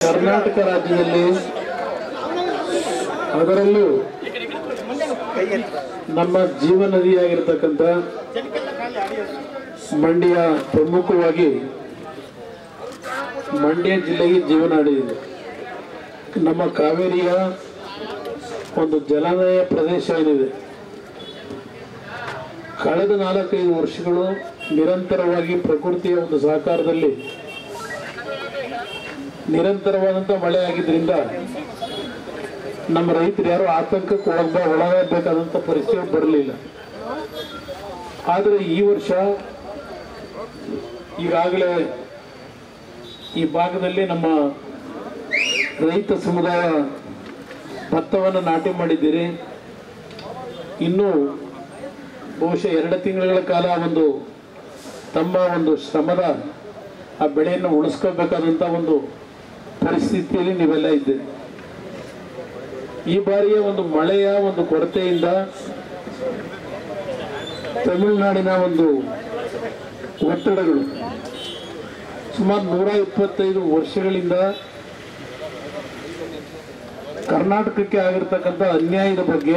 ಕರ್ನಾಟಕ ರಾಜ್ಯದಲ್ಲಿ ಅದರಲ್ಲೂ ನಮ್ಮ ಜೀವ ನದಿಯಾಗಿರ್ತಕ್ಕಂಥ ಮಂಡ್ಯ ಪ್ರಮುಖವಾಗಿ ಮಂಡ್ಯ ಜಿಲ್ಲೆಗೆ ಜೀವನಾಡಿ ಇದೆ ನಮ್ಮ ಕಾವೇರಿಯ ಒಂದು ಜಲಾನಯ ಪ್ರದೇಶ ಏನಿದೆ ಕಳೆದ ನಾಲ್ಕೈದು ವರ್ಷಗಳು ನಿರಂತರವಾಗಿ ಪ್ರಕೃತಿಯ ಒಂದು ಸಹಕಾರದಲ್ಲಿ ನಿರಂತರವಾದಂಥ ಮಳೆ ಆಗಿದ್ರಿಂದ ನಮ್ಮ ರೈತರು ಯಾರು ಆತಂಕಕ್ಕೆ ಒಳಗ ಒಳಗಾಗಬೇಕಾದಂಥ ಪರಿಸ್ಥಿತಿ ಬರಲಿಲ್ಲ ಆದರೆ ಈ ವರ್ಷ ಈಗಾಗಲೇ ಈ ಭಾಗದಲ್ಲಿ ನಮ್ಮ ರೈತ ಸಮುದಾಯ ಭತ್ತವನ್ನು ನಾಟಿ ಮಾಡಿದ್ದೀರಿ ಇನ್ನು ಬಹುಶಃ ಎರಡು ತಿಂಗಳ ಕಾಲ ಒಂದು ತಮ್ಮ ಒಂದು ಶ್ರಮದ ಆ ಬೆಳೆಯನ್ನು ಉಳಿಸ್ಕೋಬೇಕಾದಂಥ ಒಂದು ಪರಿಸ್ಥಿತಿಯಲ್ಲಿ ನೀವೆಲ್ಲ ಇದ್ದೀರಿ ಈ ಬಾರಿಯ ಒಂದು ಮಳೆಯ ಒಂದು ಕೊರತೆಯಿಂದ ತಮಿಳುನಾಡಿನ ಒಂದು ಒತ್ತಡಗಳು ಸುಮಾರು ನೂರ ಇಪ್ಪತ್ತೈದು ವರ್ಷಗಳಿಂದ ಕರ್ನಾಟಕಕ್ಕೆ ಆಗಿರ್ತಕ್ಕಂಥ ಅನ್ಯಾಯದ ಬಗ್ಗೆ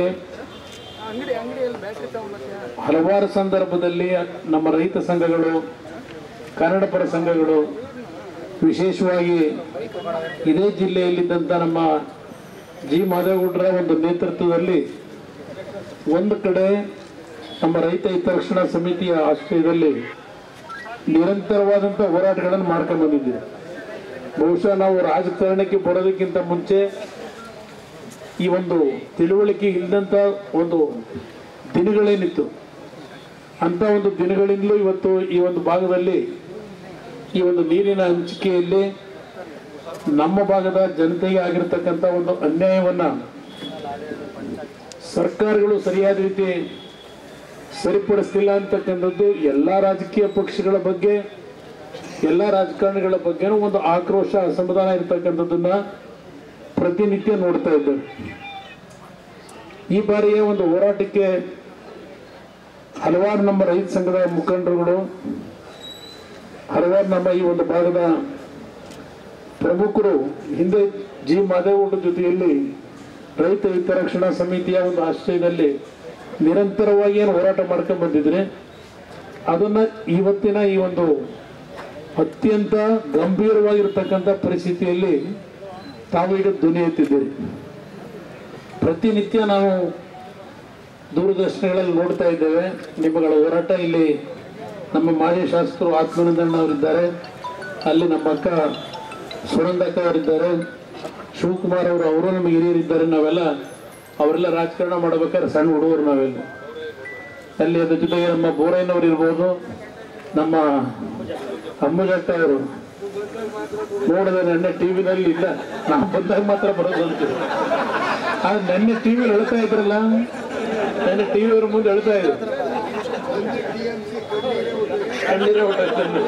ಹಲವಾರು ಸಂದರ್ಭದಲ್ಲಿ ನಮ್ಮ ರೈತ ಸಂಘಗಳು ಕನ್ನಡ ಪರ ಸಂಘಗಳು ವಿಶೇಷವಾಗಿ ಇದೇ ಜಿಲ್ಲೆಯಲ್ಲಿದ್ದಂಥ ನಮ್ಮ ಜಿ ಮಾದೇಗೌಡರ ಒಂದು ನೇತೃತ್ವದಲ್ಲಿ ಒಂದು ಕಡೆ ನಮ್ಮ ರೈತ ಹಿತರಕ್ಷಣಾ ಸಮಿತಿಯ ಆಶ್ರಯದಲ್ಲಿ ನಿರಂತರವಾದಂಥ ಹೋರಾಟಗಳನ್ನು ಮಾಡ್ಕೊಂಡು ಬಂದಿದ್ದೀವಿ ಬಹುಶಃ ನಾವು ರಾಜಕಾರಣಕ್ಕೆ ಬರೋದಕ್ಕಿಂತ ಮುಂಚೆ ಈ ಒಂದು ತಿಳುವಳಿಕೆ ಇಲ್ಲದಂಥ ಒಂದು ದಿನಗಳೇನಿತ್ತು ಅಂಥ ಒಂದು ದಿನಗಳಿಂದಲೂ ಇವತ್ತು ಈ ಒಂದು ಭಾಗದಲ್ಲಿ ಈ ಒಂದು ನೀರಿನ ಹಂಚಿಕೆಯಲ್ಲಿ ನಮ್ಮ ಭಾಗದ ಜನತೆಗೆ ಆಗಿರ್ತಕ್ಕಂಥ ಒಂದು ಅನ್ಯಾಯವನ್ನ ಸರ್ಕಾರಗಳು ಸರಿಯಾದ ರೀತಿ ಸರಿಪಡಿಸ್ತಿಲ್ಲ ಅಂತಕ್ಕಂಥದ್ದು ಎಲ್ಲ ರಾಜಕೀಯ ಪಕ್ಷಗಳ ಬಗ್ಗೆ ಎಲ್ಲ ರಾಜಕಾರಣಿಗಳ ಬಗ್ಗೆನೂ ಒಂದು ಆಕ್ರೋಶ ಅಸಮಾಧಾನ ಇರ್ತಕ್ಕಂಥದ್ದನ್ನ ಪ್ರತಿನಿತ್ಯ ನೋಡ್ತಾ ಇದ್ದೇವೆ ಈ ಬಾರಿಯ ಒಂದು ಹೋರಾಟಕ್ಕೆ ಹಲವಾರು ನಮ್ಮ ರೈತ ಸಂಘದ ಮುಖಂಡರುಗಳು ಹಲವಾರು ನಮ್ಮ ಈ ಒಂದು ಭಾಗದ ಪ್ರಮುಖರು ಹಿಂದೆ ಜಿ ಮಾದೇಗೌಡ ಜೊತೆಯಲ್ಲಿ ರೈತ ಹಿತರಕ್ಷಣಾ ಸಮಿತಿಯ ಒಂದು ಆಶ್ರಯದಲ್ಲಿ ನಿರಂತರವಾಗಿ ಏನು ಹೋರಾಟ ಮಾಡ್ಕೊಂಡು ಬಂದಿದ್ರೆ ಅದನ್ನ ಇವತ್ತಿನ ಈ ಒಂದು ಅತ್ಯಂತ ಗಂಭೀರವಾಗಿರ್ತಕ್ಕಂಥ ಪರಿಸ್ಥಿತಿಯಲ್ಲಿ ತಾವು ಈಗ ಧ್ವನಿ ಎತ್ತಿದ್ದೀರಿ ಪ್ರತಿನಿತ್ಯ ನಾವು ದೂರದರ್ಶನಗಳಲ್ಲಿ ನೋಡ್ತಾ ಇದ್ದೇವೆ ನಿಮ್ಮಗಳ ಹೋರಾಟ ಇಲ್ಲಿ ನಮ್ಮ ಮಾಜಿ ಶಾಸಕರು ಆತ್ಮಾನಂದಣ್ಣ ಅವರಿದ್ದಾರೆ ಅಲ್ಲಿ ನಮ್ಮ ಅಕ್ಕ ಸುನಂದಕ್ಕ ಅವರಿದ್ದಾರೆ ಶಿವಕುಮಾರ್ ಅವರು ಅವರು ನಮಗೆ ಹಿರಿಯರಿದ್ದಾರೆ ನಾವೆಲ್ಲ ಅವರೆಲ್ಲ ರಾಜಕಾರಣ ಮಾಡ್ಬೇಕಾದ್ರೆ ಸಣ್ಣ ಹುಡುಗರು ನಾವೆಲ್ಲ ಅಲ್ಲಿ ಅದ್ರ ಜೊತೆಗೆ ನಮ್ಮ ಬೋರಯ್ಯನವರು ಇರ್ಬೋದು ನಮ್ಮ ಅಂಬುಜಕ್ಕ ಅವರು ನೋಡಿದೆ ನೆನ್ನೆ ಟಿವಿನಲ್ಲಿ ಇಲ್ಲ ನಾವು ಬಂದಾಗ ಮಾತ್ರ ಬರೋದು ಅಂತೀವಿ ಆದ್ರೆ ನೆನ್ನೆ ಟಿವಿಲಿ ಹೇಳ್ತಾ ಇದ್ರಲ್ಲ ನೆನ್ನೆ ಟಿವಿ ಅವ್ರ ಮುಂದೆ ಹೇಳ್ತಾ ಇದ್ರು ಕಣ್ಣೀರೇ ಹೊರ್ಟೋಯ್ತು ನನ್ಗೆ.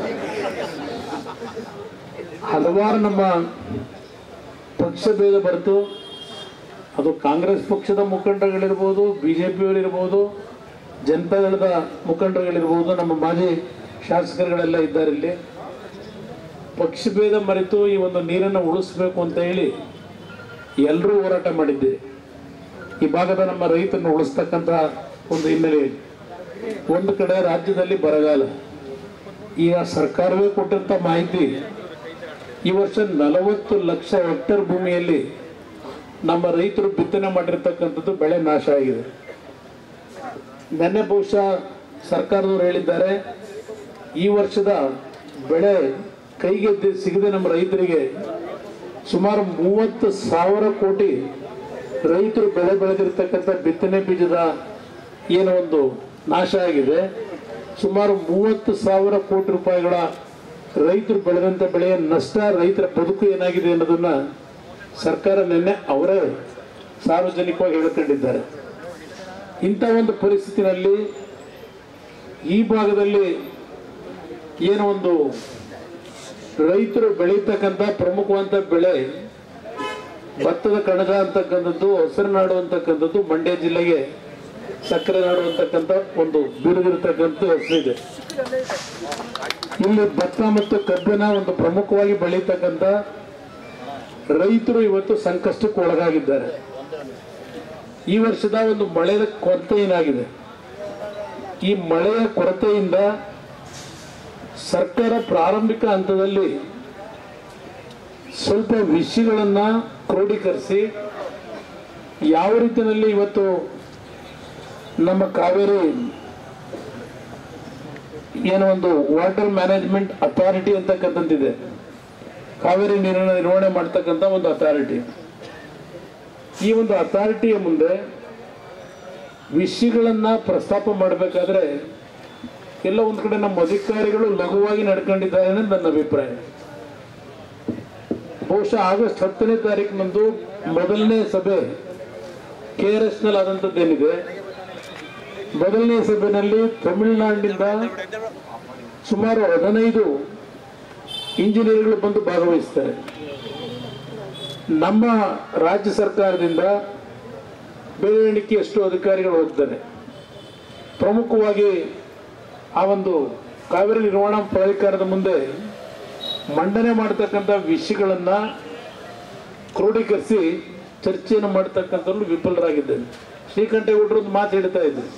ಹಲವಾರು ನಮ್ಮ ಪಕ್ಷ ಭೇದ ಬರ್ತು ಅದು ಕಾಂಗ್ರೆಸ್ ಪಕ್ಷದ ಮುಖಂಡಗಳಿರ್ಬೋದು ಬಿ ಜೆ ಪಿಯವರಿರ್ಬೋದು ಜನತಾದಳದ ಮುಖಂಡರುಗಳಿರ್ಬೋದು ನಮ್ಮ ಮಾಜಿ ಶಾಸಕರುಗಳೆಲ್ಲ ಇದ್ದಾರೆ ಇಲ್ಲಿ ಪಕ್ಷ ಭೇದ ಮರೆತು ಈ ಒಂದು ನೀರನ್ನು ಉಳಿಸ್ಬೇಕು ಅಂತ ಹೇಳಿ ಎಲ್ಲರೂ ಹೋರಾಟ ಮಾಡಿದ್ದೀರಿ ಈ ಭಾಗದ ನಮ್ಮ ರೈತರನ್ನು ಉಳಿಸ್ತಕ್ಕಂಥ ಒಂದು ಹಿನ್ನೆಲೆಯಲ್ಲಿ ಒಂದು ಕಡೆ ರಾಜ್ಯದಲ್ಲಿ ಬರಗಾಲ ಈಗ ಸರ್ಕಾರವೇ ಕೊಟ್ಟಂತ ಮಾಹಿತಿ ಈ ವರ್ಷ ನಲವತ್ತು ಲಕ್ಷ ಹೆಕ್ಟರ್ ಭೂಮಿಯಲ್ಲಿ ನಮ್ಮ ರೈತರು ಬಿತ್ತನೆ ಮಾಡಿರ್ತಕ್ಕಂಥದ್ದು ಬೆಳೆ ನಾಶ ಆಗಿದೆ ನೆನ್ನೆ ಬಹುಶಃ ಸರ್ಕಾರದವರು ಹೇಳಿದ್ದಾರೆ ಈ ವರ್ಷದ ಬೆಳೆ ಕೈಗೆ ದಿ- ಸಿಗದೆ ನಮ್ಮ ರೈತರಿಗೆ ಸುಮಾರು ಮೂವತ್ತು ಸಾವಿರ ಕೋಟಿ ರೈತರು ಬೆಳೆ ಬೆಳೆದಿರ್ತಕ್ಕಂಥ ಬಿತ್ತನೆ ಬೀಜದ ಏನು ಒಂದು ನಾಶ ಆಗಿದೆ ಸುಮಾರು ಮೂವತ್ತು ಸಾವಿರ ಕೋಟಿ ರೂಪಾಯಿಗಳ ರೈತರು ಬೆಳೆದಂಥ ಬೆಳೆಯ ನಷ್ಟ ರೈತರ ಬದುಕು ಏನಾಗಿದೆ ಅನ್ನೋದನ್ನ ಸರ್ಕಾರ ನಿನ್ನೆ ಅವರೇ ಸಾರ್ವಜನಿಕವಾಗಿ ಹೇಳ್ಕೊಂಡಿದ್ದಾರೆ ಇಂಥ ಒಂದು ಪರಿಸ್ಥಿತಿನಲ್ಲಿ ಈ ಭಾಗದಲ್ಲಿ ಏನು ಒಂದು ರೈತರು ಬೆಳೀತಕ್ಕಂಥ ಪ್ರಮುಖವಂತ ಬೆಳೆ ಭತ್ತದ ಕಣಜ ಅಂತಕ್ಕಂಥದ್ದು ಹಸಿರುನಾಡು ಅಂತಕ್ಕಂಥದ್ದು ಮಂಡ್ಯ ಜಿಲ್ಲೆಗೆ ಸಕ್ಕರೆ ನಾಡು ಅಂತಕ್ಕಂಥ ಒಂದು ಬಿರುದಿರ್ತಕ್ಕಂಥ ಹೆಸರಿದೆ ಇಲ್ಲಿ ಭತ್ತ ಮತ್ತು ಕಬ್ಬಿನ ಒಂದು ಪ್ರಮುಖವಾಗಿ ಬೆಳೀತಕ್ಕಂಥ ರೈತರು ಇವತ್ತು ಸಂಕಷ್ಟಕ್ಕೆ ಒಳಗಾಗಿದ್ದಾರೆ ಈ ವರ್ಷದ ಒಂದು ಮಳೆಯ ಕೊರತೆ ಏನಾಗಿದೆ ಈ ಮಳೆಯ ಕೊರತೆಯಿಂದ ಸರ್ಕಾರ ಪ್ರಾರಂಭಿಕ ಹಂತದಲ್ಲಿ ಸ್ವಲ್ಪ ವಿಷಯಗಳನ್ನ ಕ್ರೋಢೀಕರಿಸಿ ಯಾವ ರೀತಿಯಲ್ಲಿ ಇವತ್ತು ನಮ್ಮ ಕಾವೇರಿ ಏನೋ ಒಂದು ವಾಟರ್ ಮ್ಯಾನೇಜ್ಮೆಂಟ್ ಅಥಾರಿಟಿ ಅಂತಕ್ಕಂಥದ್ದಿದೆ ಕಾವೇರಿ ನೀರನ್ನು ನಿರ್ವಹಣೆ ಮಾಡ್ತಕ್ಕಂಥ ಒಂದು ಅಥಾರಿಟಿ ಈ ಒಂದು ಅಥಾರಿಟಿಯ ಮುಂದೆ ವಿಷಯಗಳನ್ನ ಪ್ರಸ್ತಾಪ ಮಾಡಬೇಕಾದ್ರೆ ಎಲ್ಲ ಒಂದು ಕಡೆ ನಮ್ಮ ಅಧಿಕಾರಿಗಳು ಲಘುವಾಗಿ ನಡ್ಕೊಂಡಿದ್ದಾರೆ ಅನ್ನೋದು ನನ್ನ ಅಭಿಪ್ರಾಯ ಬಹುಶಃ ಆಗಸ್ಟ್ ಹತ್ತನೇ ತಾರೀಕಿನಂದು ಮೊದಲನೇ ಸಭೆ ಕೆ ಆರ್ ಎಸ್ ನಲ್ಲಿ ಆದಂಥದ್ದೇನಿದೆ ಮೊದಲನೇ ಸಭೆಯಲ್ಲಿ ತಮಿಳುನಾಡಿನಿಂದ ಸುಮಾರು ಹದಿನೈದು ಇಂಜಿನಿಯರ್ಗಳು ಬಂದು ಭಾಗವಹಿಸ್ತಾರೆ ನಮ್ಮ ರಾಜ್ಯ ಸರ್ಕಾರದಿಂದ ಬೇರೆ ಎಣಿಕೆಯಷ್ಟು ಅಧಿಕಾರಿಗಳು ಹೋಗ್ತಾರೆ ಪ್ರಮುಖವಾಗಿ ಆ ಒಂದು ಕಾವೇರಿ ನಿರ್ವಹಣಾ ಪ್ರಾಧಿಕಾರದ ಮುಂದೆ ಮಂಡನೆ ಮಾಡತಕ್ಕಂಥ ವಿಷಯಗಳನ್ನ ಕ್ರೋಢೀಕರಿಸಿ ಚರ್ಚೆಯನ್ನು ಮಾಡ್ತಕ್ಕಂಥವ್ರು ವಿಫಲರಾಗಿದ್ದೇನೆ ಶ್ರೀಕಂಠೇಗೌಡರು ಒಂದು ಮಾತು ಹೇಳ್ತಾ ಇದ್ದೆ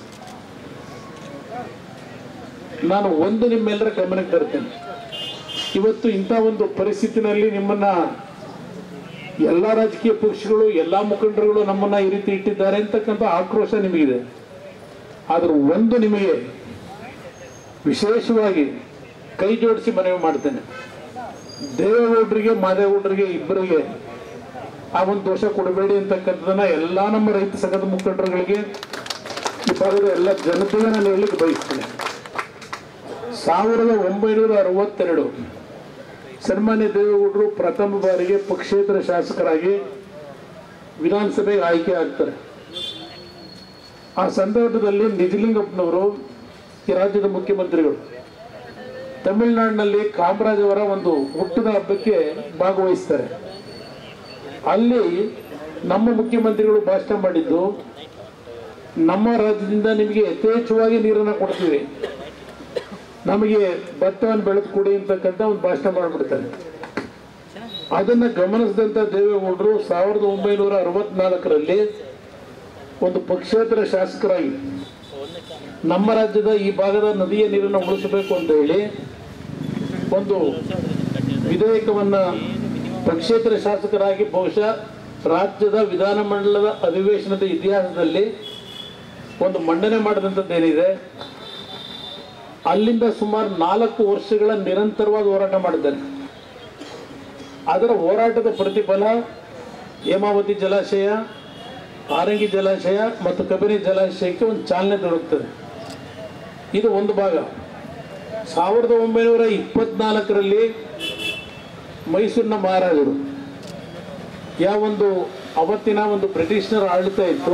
ನಾನು ಒಂದು ನಿಮ್ಮೆಲ್ಲರ ಗಮನಕ್ಕೆ ತರ್ತೇನೆ ಇವತ್ತು ಇಂಥ ಒಂದು ಪರಿಸ್ಥಿತಿನಲ್ಲಿ ನಿಮ್ಮನ್ನ ಎಲ್ಲ ರಾಜಕೀಯ ಪಕ್ಷಗಳು ಎಲ್ಲ ಮುಖಂಡರುಗಳು ನಮ್ಮನ್ನ ಈ ರೀತಿ ಇಟ್ಟಿದ್ದಾರೆ ಅಂತಕ್ಕಂಥ ಆಕ್ರೋಶ ನಿಮಗಿದೆ ಆದ್ರೆ ಒಂದು ನಿಮಗೆ ವಿಶೇಷವಾಗಿ ಕೈ ಜೋಡಿಸಿ ಮನವಿ ಮಾಡ್ತೇನೆ ದೇವೇಗೌಡರಿಗೆ ಮಾದೇಗೌಡರಿಗೆ ಇಬ್ಬರಿಗೆ ಆ ಒಂದು ದೋಷ ಕೊಡಬೇಡಿ ಅಂತಕ್ಕಂಥದ್ದನ್ನ ಎಲ್ಲ ನಮ್ಮ ರೈತ ಸಂಘದ ಮುಖಂಡರುಗಳಿಗೆ ಈ ಭಾಗದ ಎಲ್ಲ ಜನತೆಗೆ ನಾನು ಹೇಳಲಿಕ್ಕೆ ಬಯಸ್ತೇನೆ ಸಾವಿರದ ಒಂಬೈನೂರ ಅರವತ್ತೆರಡು ಸನ್ಮಾನ್ಯ ದೇವೇಗೌಡರು ಪ್ರಥಮ ಬಾರಿಗೆ ಪಕ್ಷೇತರ ಶಾಸಕರಾಗಿ ವಿಧಾನಸಭೆಗೆ ಆಯ್ಕೆ ಆಗ್ತಾರೆ ಆ ಸಂದರ್ಭದಲ್ಲಿ ನಿಜಲಿಂಗಪ್ಪನವರು ಈ ರಾಜ್ಯದ ಮುಖ್ಯಮಂತ್ರಿಗಳು ತಮಿಳುನಾಡಿನಲ್ಲಿ ಕಾಮರಾಜ್ ಅವರ ಒಂದು ಹುಟ್ಟದ ಹಬ್ಬಕ್ಕೆ ಭಾಗವಹಿಸ್ತಾರೆ ಅಲ್ಲಿ ನಮ್ಮ ಮುಖ್ಯಮಂತ್ರಿಗಳು ಭಾಷಣ ಮಾಡಿದ್ದು ನಮ್ಮ ರಾಜ್ಯದಿಂದ ನಿಮಗೆ ಯಥೇಚ್ಛವಾಗಿ ನೀರನ್ನು ಕೊಡ್ತೀವಿ ನಮಗೆ ಭತ್ತವನ್ನು ಬೆಳೆದು ಕೊಡಿ ಅಂತಕ್ಕಂಥ ಒಂದು ಭಾಷಣ ಮಾಡಿಬಿಡ್ತಾರೆ ಅದನ್ನ ಗಮನಿಸಿದಂತ ದೇವೇಗೌಡರು ಸಾವಿರದ ಒಂಬೈನೂರ ಅರವತ್ನಾಲ್ಕರಲ್ಲಿ ಒಂದು ಪಕ್ಷೇತರ ಶಾಸಕರಾಗಿ ನಮ್ಮ ರಾಜ್ಯದ ಈ ಭಾಗದ ನದಿಯ ನೀರನ್ನು ಉಳಿಸಬೇಕು ಅಂತ ಹೇಳಿ ಒಂದು ವಿಧೇಯಕವನ್ನ ಪಕ್ಷೇತರ ಶಾಸಕರಾಗಿ ಬಹುಶಃ ರಾಜ್ಯದ ವಿಧಾನಮಂಡಲದ ಅಧಿವೇಶನದ ಇತಿಹಾಸದಲ್ಲಿ ಒಂದು ಮಂಡನೆ ಮಾಡಿದಂಥದ್ದೇನಿದೆ ಅಲ್ಲಿಂದ ಸುಮಾರು ನಾಲ್ಕು ವರ್ಷಗಳ ನಿರಂತರವಾದ ಹೋರಾಟ ಮಾಡಿದ್ದಾನೆ ಅದರ ಹೋರಾಟದ ಪ್ರತಿಫಲ ಹೇಮಾವತಿ ಜಲಾಶಯ ಆರಂಗಿ ಜಲಾಶಯ ಮತ್ತು ಕಬಿನಿ ಜಲಾಶಯಕ್ಕೆ ಒಂದು ಚಾಲನೆ ದೊರಕುತ್ತದೆ ಇದು ಒಂದು ಭಾಗ ಸಾವಿರದ ಒಂಬೈನೂರ ಇಪ್ಪತ್ನಾಲ್ಕರಲ್ಲಿ ಮೈಸೂರಿನ ಮಹಾರಾಜರು ಯಾವೊಂದು ಅವತ್ತಿನ ಒಂದು ಬ್ರಿಟಿಷರ ಆಡಳಿತ ಇತ್ತು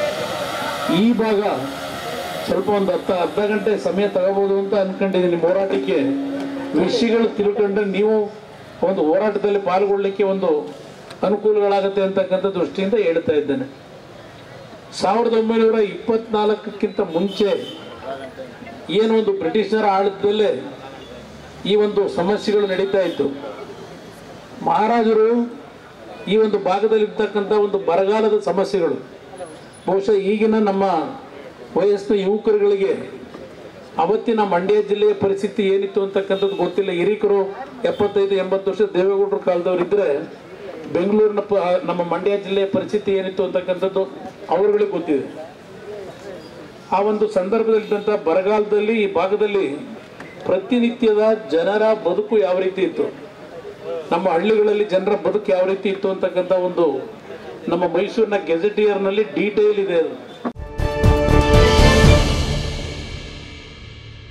ಈ ಭಾಗ ಸ್ವಲ್ಪ ಒಂದು ಹತ್ತ ಅರ್ಧ ಗಂಟೆ ಸಮಯ ತಗೋಬಹುದು ಅಂತ ಅನ್ಕೊಂಡಿದ್ದೀನಿ ಹೋರಾಟಕ್ಕೆ ವಿಷಯಗಳು ತಿಳ್ಕೊಂಡ್ರೆ ನೀವು ಒಂದು ಹೋರಾಟದಲ್ಲಿ ಪಾಲ್ಗೊಳ್ಳಿಕ್ಕೆ ಒಂದು ಅನುಕೂಲಗಳಾಗುತ್ತೆ ಅಂತಕ್ಕಂಥ ದೃಷ್ಟಿಯಿಂದ ಹೇಳ್ತಾ ಇದ್ದೇನೆ ಸಾವಿರದ ಒಂಬೈನೂರ ಇಪ್ಪತ್ನಾಲ್ಕಕ್ಕಿಂತ ಮುಂಚೆ ಏನು ಒಂದು ಬ್ರಿಟಿಷರ ಆಡಳಿತದಲ್ಲೇ ಈ ಒಂದು ಸಮಸ್ಯೆಗಳು ನಡೀತಾ ಇತ್ತು ಮಹಾರಾಜರು ಈ ಒಂದು ಭಾಗದಲ್ಲಿರ್ತಕ್ಕಂಥ ಒಂದು ಬರಗಾಲದ ಸಮಸ್ಯೆಗಳು ಬಹುಶಃ ಈಗಿನ ನಮ್ಮ ವಯಸ್ಸಿನ ಯುವಕರುಗಳಿಗೆ ಅವತ್ತಿನ ಮಂಡ್ಯ ಜಿಲ್ಲೆಯ ಪರಿಸ್ಥಿತಿ ಏನಿತ್ತು ಅಂತಕ್ಕಂಥದ್ದು ಗೊತ್ತಿಲ್ಲ ಹಿರಿಕರು ಎಪ್ಪತ್ತೈದು ಎಂಬತ್ತು ವರ್ಷ ದೇವೇಗೌಡರ ಕಾಲದವ್ರು ಇದ್ರೆ ಬೆಂಗಳೂರಿನ ಪ ನಮ್ಮ ಮಂಡ್ಯ ಜಿಲ್ಲೆಯ ಪರಿಸ್ಥಿತಿ ಏನಿತ್ತು ಅಂತಕ್ಕಂಥದ್ದು ಅವರುಗಳಿಗೆ ಗೊತ್ತಿದೆ ಆ ಒಂದು ಸಂದರ್ಭದಲ್ಲಿದ್ದಂಥ ಬರಗಾಲದಲ್ಲಿ ಈ ಭಾಗದಲ್ಲಿ ಪ್ರತಿನಿತ್ಯದ ಜನರ ಬದುಕು ಯಾವ ರೀತಿ ಇತ್ತು ನಮ್ಮ ಹಳ್ಳಿಗಳಲ್ಲಿ ಜನರ ಬದುಕು ಯಾವ ರೀತಿ ಇತ್ತು ಅಂತಕ್ಕಂಥ ಒಂದು ನಮ್ಮ ಮೈಸೂರಿನ ಗೆಜೆಟಿಯರ್ನಲ್ಲಿ ಡೀಟೇಲ್ ಇದೆ ಅದು